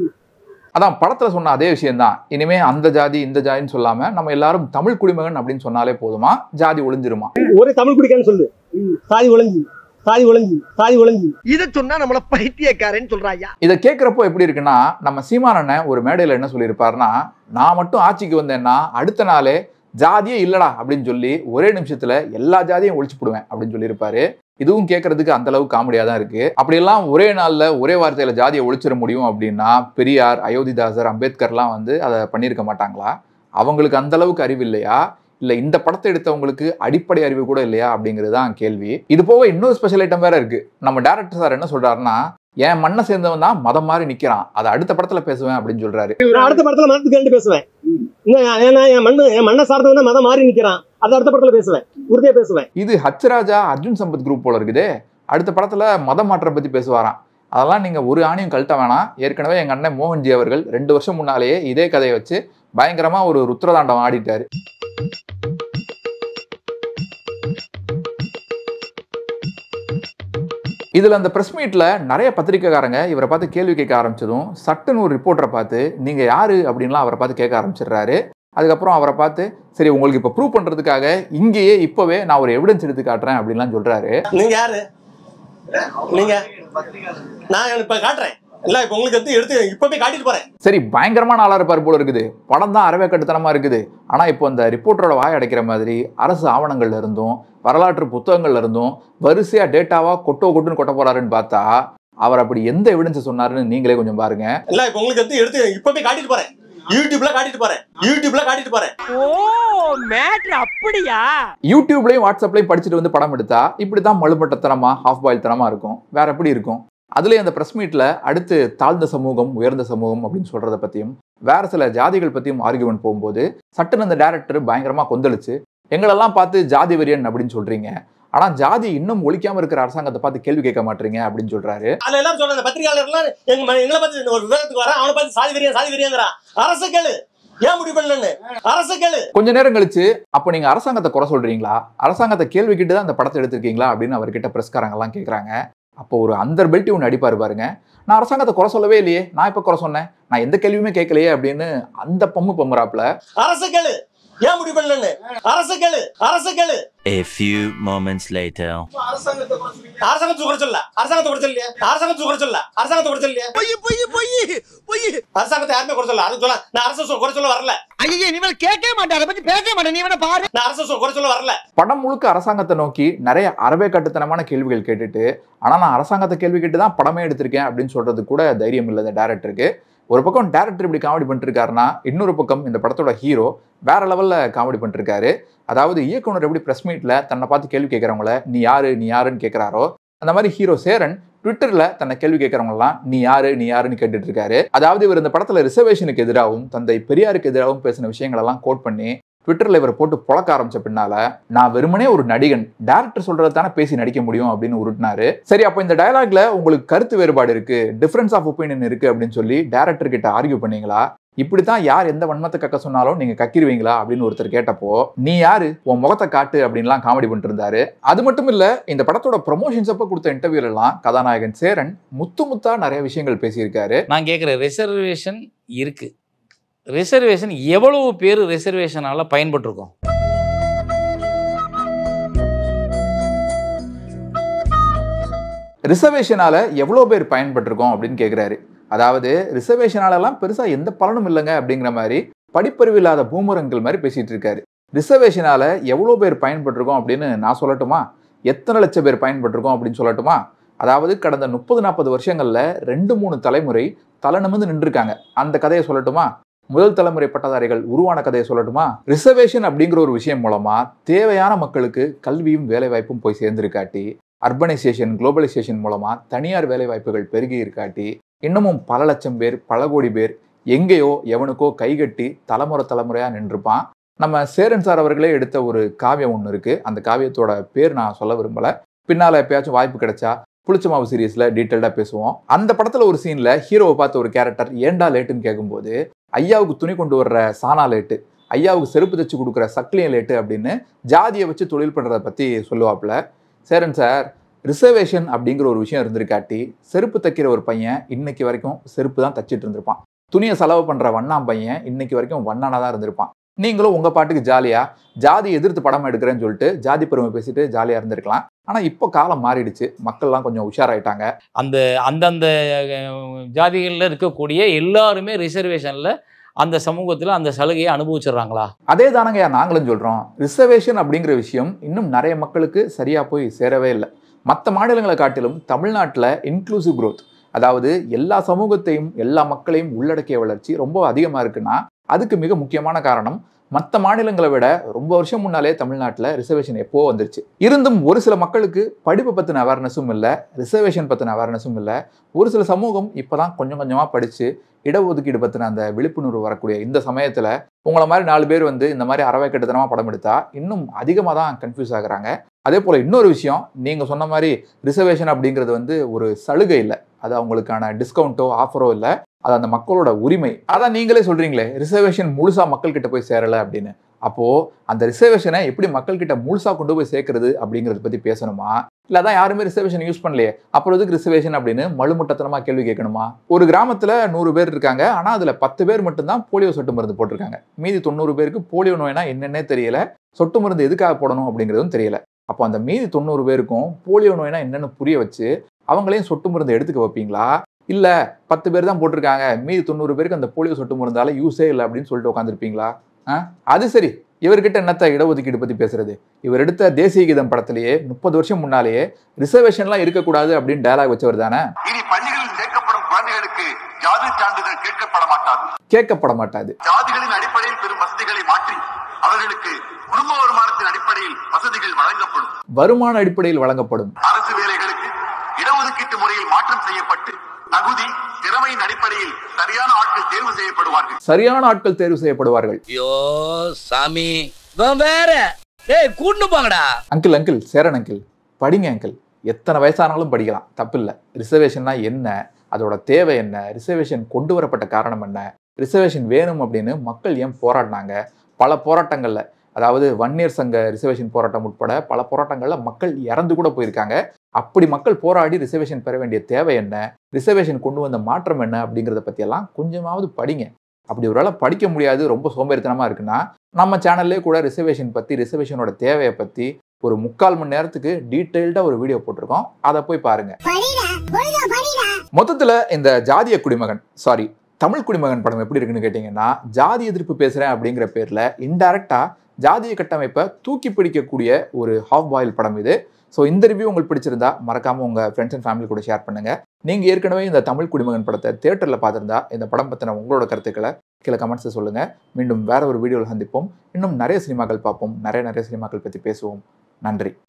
[SPEAKER 1] அதான் படத்துல சொன்ன அதே விஷயம்தான் இனிமே அந்த ஜாதி இந்த ஜாதின்னு சொல்லாம நம்ம எல்லாரும் தமிழ் குடிமகன் அப்படின்னு சொன்னாலே போதுமா ஜாதி ஒளிஞ்சிருமா
[SPEAKER 3] ஒரு தமிழ் குடிக்கான்னு சொல்லு சாதி ஒளிஞ்சு சாதி ஒளிஞ்சு சாதி ஒளிஞ்சு
[SPEAKER 7] இத சொன்னா நம்மள பைத்தியக்காரன்னு சொல்றாயா
[SPEAKER 1] இதை கேட்குறப்போ எப்படி இருக்குன்னா நம்ம சீமானண்ணன் ஒரு மேடையில் என்ன சொல்லியிருப்பாருன்னா நான் மட்டும் ஆட்சிக்கு வந்தேன்னா அடுத்த நாளே ஜாதியே இல்லடா அப்படின்னு சொல்லி ஒரே நிமிஷத்துல எல்லா ஜாதியும் ஒழிச்சு போடுவேன் அப்படின்னு சொல்லியிருப்பாரு இதுவும் கேட்கறதுக்கு அந்த அளவுக்கு காமெடியா தான் இருக்கு அப்படியெல்லாம் ஒரே நாள்ல ஒரே வார்த்தையில ஜாதியை ஒழிச்சிட முடியும் அப்படின்னா பெரியார் அயோத்திதாசர் அம்பேத்கர்லாம் வந்து அதை பண்ணியிருக்க மாட்டாங்களா அவங்களுக்கு அந்த அளவுக்கு அறிவு இல்லையா இல்ல இந்த படத்தை எடுத்தவங்களுக்கு அடிப்படை அறிவு கூட இல்லையா அப்படிங்கிறது தான் கேள்வி இது போக இன்னொரு ஸ்பெஷல் ஐட்டம் வேற இருக்கு நம்ம டேரக்டர் சார் என்ன சொல்றாருன்னா என் மண்ணை சேர்ந்தவன் தான் மதம் மாதிரி நிக்கிறான் அதை அடுத்த படத்துல பேசுவேன் அப்படின்னு சொல்றாரு
[SPEAKER 3] நான் அடுத்த படத்துல மதத்துக்கு ரெண்டு பேசுவேன் இன்னும் ஏன்னா என் மண்ணு என் மண்ணை சார்ந்தவன் தான் மதம் மாறி நிக்கிறான் அது அடுத்த படத்துல பேசுவேன் உறுதியா பேசுவேன்
[SPEAKER 1] இது ஹச் ராஜா அர்ஜுன் சம்பத் குரூப் போல இருக்குதே அடுத்த படத்துல மத மாற்றம் பத்தி பேசுவாராம் அதெல்லாம் நீங்க ஒரு ஆணையும் கழட்ட வேணாம் ஏற்கனவே எங்க அண்ணன் மோகன்ஜி அவர்கள் ரெண்டு வருஷம் முன்னாலேயே இதே கதையை வச்சு பயங்கரமா ஒரு ருத்ரதாண்டம் ஆடிட்டாரு இதுல அந்த பிரஸ் மீட்ல நிறைய பத்திரிக்கைக்காரங்க இவரை பார்த்து கேள்வி கேட்க ஆரம்பிச்சதும் சட்டுன்னு ஒரு ரிப்போர்ட்டரை பார்த்து நீங்க யாரு அப்படின்லாம் அவரை பார்த்து கேட்க ஆரம்பிச்சிடுறாரு அதுக்கப்புறம் அவரை பார்த்து சரி உங்களுக்கு இப்போ ப்ரூவ் பண்றதுக்காக இங்கேயே இப்பவே நான் ஒரு எவிடன்ஸ் எடுத்து காட்டுறேன் அப்படின்லாம் சொல்றாரு
[SPEAKER 8] நீங்க யாரு நீங்க நான் இப்ப காட்டுறேன் இல்ல இப்ப உங்களுக்கு வந்து எடுத்து இப்ப போய் காட்டிட்டு போறேன்
[SPEAKER 1] சரி பயங்கரமான ஆளா இருப்பார் போல இருக்குது படம் தான் அறவே கட்டுத்தனமா இருக்குது ஆனா இப்போ அந்த ரிப்போர்ட்டரோட வாய் அடைக்கிற மாதிரி அரசு ஆவணங்கள்ல இருந்தும் வரலாற்று புத்தகங்கள்ல இருந்தும் வரிசையா டேட்டாவா கொட்டோ கொட்டுன்னு கொட்ட போறாருன்னு பார்த்தா அவர் அப்படி எந்த எவிடன்ஸ் சொன்னாருன்னு நீங்களே கொஞ்சம் பாருங்க
[SPEAKER 8] இல்ல இப்ப உங்களுக்கு வந்து எடுத்து இப்ப போய் காட்டிட்டு போறேன் யூடியூப்ல காட்டிட்டு போறேன் யூடியூப்ல காட்டிட்டு போறேன்
[SPEAKER 1] யூடியூப்லயும் வாட்ஸ்அப்லயும் படிச்சுட்டு வந்து படம் எடுத்தா இப்படி தான் மழுமட்டத்தனமா ஹாஃப் பாயில் தனமா இருக்கும் வேற எப்படி இருக்கும் அதுலயும் அந்த பிரஸ் மீட்ல அடுத்து தாழ்ந்த சமூகம் உயர்ந்த சமூகம் அப்படின்னு சொல்றத பத்தியும் வேற சில ஜாதிகள் பத்தியும் ஆர்குமெண்ட் போகும்போது சட்டுன்னு அந்த டேரக்டர் பயங்கரமா கொந்தளிச்சு எங்களெல்லாம் பார்த்து ஜாதி வெறியன் அப்படின்னு சொல்றீங்க ஆனா ஜாதி இன்னும் ஒழிக்காம இருக்கிற அரசாங்கத்தை பார்த்து கேள்வி கேட்க மாட்டீங்க அப்படின்னு சொல்றாரு
[SPEAKER 8] அதுல எல்லாரும் சொல்ற பத்திரிகையாளர் எல்லாம் எங்க ம- எங்களை பார்த்து ஒரு விவாதத்துக்கு வர அவனை பார்த்து சாதி வெறியா சாதி வெறியாங்கிறான் அரசு கேளு ஏன் முடிவு பண்ணலன்னு அரசு கேளு
[SPEAKER 1] கொஞ்ச நேரம் கழிச்சு அப்போ நீங்க அரசாங்கத்தை குறை சொல்றீங்களா அரசாங்கத்தை கேள்வி கிட்டு தான் அந்த படத்தை எடுத்திருக்கீங்களா அப்படின்னு அவர்கிட்ட பிரஸ்காரங்க எல்லாம் கேட்கறாங்க அப்போ ஒரு அந்தர் பெல்ட்டி ஒன்று அடிப்பாரு பாருங்க நான் அரசாங்கத்தை குறை சொல்லவே இல்லையே நான் இப்ப குறை சொன்னேன் நான் எந்த கேள்வியுமே கேட்கலையே அப்படின்னு அந்த பம்மு பம்முறாப்புல
[SPEAKER 8] அரசு கேளு ஏன் முடிவு பண்ணலன்னு அரசு கேளு அரசு கேளு
[SPEAKER 9] A few moments later.
[SPEAKER 8] அரசாங்கத்தை குறை சொல்ல அரசாங்கத்தை குறை சொல்லலையே அரசாங்கத்தை குறை சொல்ல அரசாங்கத்தை குறை சொல்லலையே
[SPEAKER 7] பொய் பொய் பொய் பொய்
[SPEAKER 8] அரசாங்கத்தை யாருமே குறை சொல்ல அது சொல்ல நான் அரசு சொ- குறை சொல்ல வரல
[SPEAKER 7] ஐயா நீ வேணா கேட்கவே மாட்டே அதை பத்தி பேசவே மாட்டேன் நீ வேணா பாரு
[SPEAKER 8] நான் அரசு சொ- குறை சொல்ல வரல
[SPEAKER 1] படம் முழுக்க அரசாங்கத்தை நோக்கி நிறைய அறவே கட்டுத்தனமான கேள்விகள் கேட்டுட்டு ஆனா நான் அரசாங்கத்தை கேள்வி கேட்டு தான் படமே எடுத்திருக்கேன் அப்படின்னு சொல்றது கூட தைரியம் இல்லை இந்த டேரக்டருக்கு ஒரு பக்கம் டேரக்டர் இப்படி காமெடி பண்ணிட்டு இருக்காருன்னா இன்னொரு பக்கம் இந்த படத்தோட ஹீரோ வேற லெவல்ல காமெடி பண்ணிட்டு இருக்காரு அதாவது இயக்குனர் எப்படி பிரஸ் மீட்ல தன்னை பார்த்து கேள்வி கேட்கறவங்கள நீ யாரு நீ யாருன்னு கேட்கிறாரோ அந்த மாதிரி ஹீரோ சேரன் ட்விட்டர்ல தன்னை கேள்வி கேட்கறவங்கலாம் நீ யாரு நீ யாருன்னு கேட்டுட்டு இருக்காரு அதாவது இவர் இந்த படத்துல ரிசர்வேஷனுக்கு எதிராகவும் தந்தை பெரியாருக்கு எதிராகவும் பேசின விஷயங்களெல்லாம் கோட் பண்ணி ட்விட்டர்ல இவரை போட்டு புழக்க ஆரம்பிச்ச பின்னால நான் வெறுமனே ஒரு நடிகன் டேரக்டர் சொல்றதை தானே பேசி நடிக்க முடியும் அப்படின்னு உருட்டினாரு சரி அப்போ இந்த டயலாக்ல உங்களுக்கு கருத்து வேறுபாடு இருக்கு டிஃபரன்ஸ் ஆஃப் ஒப்பீனியன் இருக்கு அப்படின்னு சொல்லி டேரக்டர் கிட்ட ஆர்கியூ பண்ணீங்களா இப்படித்தான் யார் எந்த வன்மத்தை கக்க சொன்னாலும் நீங்க கக்கிருவீங்களா அப்படின்னு ஒருத்தர் கேட்டப்போ நீ யாரு உன் முகத்தை காட்டு அப்படின்லாம் காமெடி பண்ணிட்டு இருந்தாரு அது மட்டும் இல்ல இந்த படத்தோட ப்ரொமோஷன்ஸ் அப்ப கொடுத்த இன்டர்வியூல எல்லாம் கதாநாயகன் சேரன் முத்து முத்தா நிறைய விஷயங்கள் பேசியிருக்காரு
[SPEAKER 4] நான் கேட்குற ரிசர்வேஷன் இருக்கு ரிசர்வேஷன் எவ்வளவு பேர் ரிசர்வேஷனால பயன்பட்டிருக்கோம்
[SPEAKER 1] ரிசர்வேஷனால எவ்வளோ பேர் பயன்பட்டிருக்கோம் அப்படின்னு கேட்குறாரு அதாவது ரிசர்வேஷனாலலாம் பெருசாக எந்த பலனும் இல்லைங்க அப்படிங்கிற மாதிரி படிப்பறிவு இல்லாத பூமரங்கள் மாதிரி பேசிட்டு இருக்காரு ரிசர்வேஷனால எவ்வளோ பேர் பயன்பட்டிருக்கோம் அப்படின்னு நான் சொல்லட்டுமா எத்தனை லட்சம் பேர் பயன்பட்டிருக்கோம் அப்படின்னு சொல்லட்டுமா அதாவது கடந்த முப்பது நாற்பது வருஷங்கள்ல ரெண்டு மூணு தலைமுறை தலை நிமிர்ந்து நின்றுருக்காங்க அந்த கதையை சொல்லட்டுமா முதல் தலைமுறை பட்டதாரிகள் உருவான கதையை சொல்லட்டுமா ரிசர்வேஷன் அப்படிங்கிற ஒரு விஷயம் மூலமா தேவையான மக்களுக்கு கல்வியும் வேலைவாய்ப்பும் போய் சேர்ந்திருக்காட்டி அர்பனைசேஷன் குளோபலைசேஷன் மூலமா தனியார் வேலைவாய்ப்புகள் பெருகி இருக்காட்டி இன்னமும் பல லட்சம் பேர் பல கோடி பேர் எங்கேயோ எவனுக்கோ கைகட்டி தலைமுறை தலைமுறையா நின்றுப்பான் நம்ம சேரன் சார் அவர்களே எடுத்த ஒரு காவியம் ஒன்று இருக்கு அந்த காவியத்தோட பேர் நான் சொல்ல விரும்பல பின்னால எப்பயாச்சும் வாய்ப்பு கிடைச்சா புளிச்ச மாவு சீரியஸ்ல டீட்டெயில்டா பேசுவோம் அந்த படத்துல ஒரு சீன்ல ஹீரோவை பார்த்த ஒரு கேரக்டர் ஏண்டா லேட்டுன்னு கேட்கும்போது ஐயாவுக்கு துணி கொண்டு வர்ற சானா லேட்டு ஐயாவுக்கு செருப்பு தைச்சு கொடுக்குற சக்லியன் லேட்டு அப்படின்னு ஜாதியை வச்சு தொழில் பண்றதை பத்தி சொல்லுவாப்புல சேரன் சார் ரிசர்வேஷன் அப்படிங்கிற ஒரு விஷயம் இருந்திருக்காட்டி செருப்பு தைக்கிற ஒரு பையன் இன்னைக்கு வரைக்கும் செருப்பு தான் தச்சிட்டு இருந்திருப்பான் துணியை செலவு பண்ற வண்ணாம் பையன் இன்னைக்கு வரைக்கும் வண்ணானா தான் இருந்திருப்பான் நீங்களும் உங்க பாட்டுக்கு ஜாலியா ஜாதி எதிர்த்து படம் எடுக்கிறேன்னு சொல்லிட்டு ஜாதி பெருமை பேசிட்டு ஜாலியா இருந்திருக்கலாம் ஆனா இப்போ காலம் மாறிடுச்சு மக்கள்லாம் கொஞ்சம் உஷாராயிட்டாங்க
[SPEAKER 4] அந்த அந்தந்த ஜாதிகளில் இருக்கக்கூடிய எல்லாருமே ரிசர்வேஷனில் அந்த சமூகத்தில் அந்த சலுகையை அனுபவிச்சிடுறாங்களா
[SPEAKER 1] அதே தானங்கய்யா நாங்களும் சொல்றோம் ரிசர்வேஷன் அப்படிங்கிற விஷயம் இன்னும் நிறைய மக்களுக்கு சரியா போய் சேரவே இல்லை மற்ற மாநிலங்களை காட்டிலும் தமிழ்நாட்டில் இன்க்ளூசிவ் growth அதாவது எல்லா சமூகத்தையும் எல்லா மக்களையும் உள்ளடக்கிய வளர்ச்சி ரொம்ப அதிகமாக இருக்குன்னா அதுக்கு மிக முக்கியமான காரணம் மற்ற மாநிலங்களை விட ரொம்ப வருஷம் முன்னாலே தமிழ்நாட்டில் ரிசர்வேஷன் எப்போ வந்துருச்சு இருந்தும் ஒரு சில மக்களுக்கு படிப்பு பற்றின அவேர்னஸும் இல்லை ரிசர்வேஷன் பற்றின அவேர்னஸும் இல்லை ஒரு சில சமூகம் இப்போதான் கொஞ்சம் கொஞ்சமாக படித்து இடஒதுக்கீடு பற்றின அந்த விழிப்புணர்வு வரக்கூடிய இந்த சமயத்தில் உங்களை மாதிரி நாலு பேர் வந்து இந்த மாதிரி அறவை கட்டுத்தனமாக படம் எடுத்தா இன்னும் அதிகமாக தான் கன்ஃபியூஸ் ஆகுறாங்க அதே போல் இன்னொரு விஷயம் நீங்கள் சொன்ன மாதிரி ரிசர்வேஷன் அப்படிங்கிறது வந்து ஒரு சலுகை இல்லை அது அவங்களுக்கான டிஸ்கவுண்ட்டோ ஆஃபரோ இல்லை அது அந்த மக்களோட உரிமை அதான் நீங்களே சொல்றீங்களே ரிசர்வேஷன் முழுசா மக்கள் கிட்ட போய் சேரல அப்படின்னு அப்போ அந்த ரிசர்வேஷனை எப்படி மக்கள் கிட்ட முழுசா கொண்டு போய் சேர்க்கறது அப்படிங்கறத பத்தி பேசணுமா இல்ல அதான் யாருமே ரிசர்வேஷன் யூஸ் பண்ணலையே அப்புறம் எதுக்கு ரிசர்வேஷன் அப்படின்னு மழுமுட்டத்தனமா கேள்வி கேட்கணுமா ஒரு கிராமத்துல நூறு பேர் இருக்காங்க ஆனா அதுல பத்து பேர் மட்டும்தான் போலியோ சொட்டு மருந்து போட்டிருக்காங்க மீதி தொண்ணூறு பேருக்கு போலியோ நோய்னா என்னன்னே தெரியல சொட்டு மருந்து எதுக்காக போடணும் அப்படிங்கிறதும் தெரியல அப்போ அந்த மீதி தொண்ணூறு பேருக்கும் போலியோ நோய்னா என்னன்னு புரிய வச்சு அவங்களையும் சொட்டு மருந்து எடுத்துக்க வைப்பீங்களா இல்ல பத்து பேர் தான் போட்டிருக்காங்க மீதி தொண்ணூறு பேருக்கு அந்த போலியோ சொட்டு மருந்தால யூஸே இல்லை அப்படின்னு சொல்லிட்டு உட்காந்துருப்பீங்களா அது சரி இவர்கிட்ட என்னத்த இடஒதுக்கீடு பத்தி பேசுறது இவர் எடுத்த தேசிய கீதம் படத்திலேயே முப்பது வருஷம் முன்னாலேயே ரிசர்வேஷன்லாம் இருக்கக்கூடாது அப்படின்னு டயலாக் வச்சவர் தானே
[SPEAKER 10] இனி பள்ளிகளில் சேர்க்கப்படும் குழந்தைகளுக்கு ஜாதி சான்றிதழ் கேட்கப்பட மாட்டாது
[SPEAKER 1] கேட்கப்பட மாட்டாது
[SPEAKER 10] ஜாதிகளின் அடிப்படையில் பெறும் வசதிகளை மாற்றி அவர்களுக்கு குடும்ப வருமானத்தின் அடிப்படையில் வசதிகள் வழங்கப்படும்
[SPEAKER 1] வருமான அடிப்படையில் வழங்கப்படும்
[SPEAKER 10] அரசு வேலைகளுக்கு இடஒதுக்கீட்டு முறையில் மாற்றம் செய்யப்பட்டு தகுதி திறமையின் அடிப்படையில் சரியான ஆட்கள் தேர்வு செய்யப்படுவார்கள்
[SPEAKER 1] சரியான ஆட்கள் தேர்வு செய்யப்படுவார்கள்
[SPEAKER 11] ஐயோ சாமி இவன் வேற ஏய் கூண்டு போங்கடா
[SPEAKER 1] அங்கிள் அங்கிள் சேரன் அங்கிள் படிங்க அங்கிள் எத்தனை வயசானாலும் படிக்கலாம் தப்பில்லை ரிசர்வேஷன்னா என்ன அதோட தேவை என்ன ரிசர்வேஷன் கொண்டு வரப்பட்ட காரணம் என்ன ரிசர்வேஷன் வேணும் அப்படின்னு மக்கள் ஏன் போராடினாங்க பல போராட்டங்கள்ல அதாவது வன்னியர் சங்க ரிசர்வேஷன் போராட்டம் உட்பட பல போராட்டங்கள்ல மக்கள் இறந்து கூட போயிருக்காங்க அப்படி மக்கள் போராடி ரிசர்வேஷன் பெற வேண்டிய தேவை என்ன ரிசர்வேஷன் கொண்டு வந்த மாற்றம் என்ன அப்படிங்கிறத பற்றியெல்லாம் கொஞ்சமாவது படிங்க அப்படி ஒருவேளை படிக்க முடியாது ரொம்ப சோம்பேறித்தனமா இருக்குன்னா நம்ம சேனல்லே கூட ரிசர்வேஷன் பற்றி ரிசர்வேஷனோட தேவையை பற்றி ஒரு முக்கால் மணி நேரத்துக்கு டீட்டெயில்டாக ஒரு வீடியோ போட்டிருக்கோம் அதை போய் பாருங்க
[SPEAKER 5] படிடா ஒழுங்கா படிடா
[SPEAKER 1] மொத்தத்துல இந்த ஜாதிய குடிமகன் சாரி தமிழ் குடிமகன் படம் எப்படி இருக்குன்னு கேட்டிங்கன்னா ஜாதி எதிர்ப்பு பேசுறேன் அப்படிங்கிற பேர்ல இன்டைரக்டா ஜாதிய கட்டமைப்பை தூக்கி பிடிக்கக்கூடிய ஒரு ஹாஃப் பாயில் படம் இது ஸோ இந்த ரிவ்யூ உங்களுக்கு பிடிச்சிருந்தா மறக்காம உங்க ஃப்ரெண்ட்ஸ் அண்ட் ஃபேமிலி கூட ஷேர் பண்ணுங்க நீங்க ஏற்கனவே இந்த தமிழ் குடிமகன் படத்தை தியேட்டர்ல பார்த்திருந்தா இந்த படம் பத்தின உங்களோட கருத்துக்களை கீழே கமெண்ட்ஸை சொல்லுங்க மீண்டும் வேற ஒரு வீடியோவில் சந்திப்போம் இன்னும் நிறைய சினிமாக்கள் பார்ப்போம் நிறைய நிறைய சினிமாக்கள் பத்தி பேசுவோம் நன்றி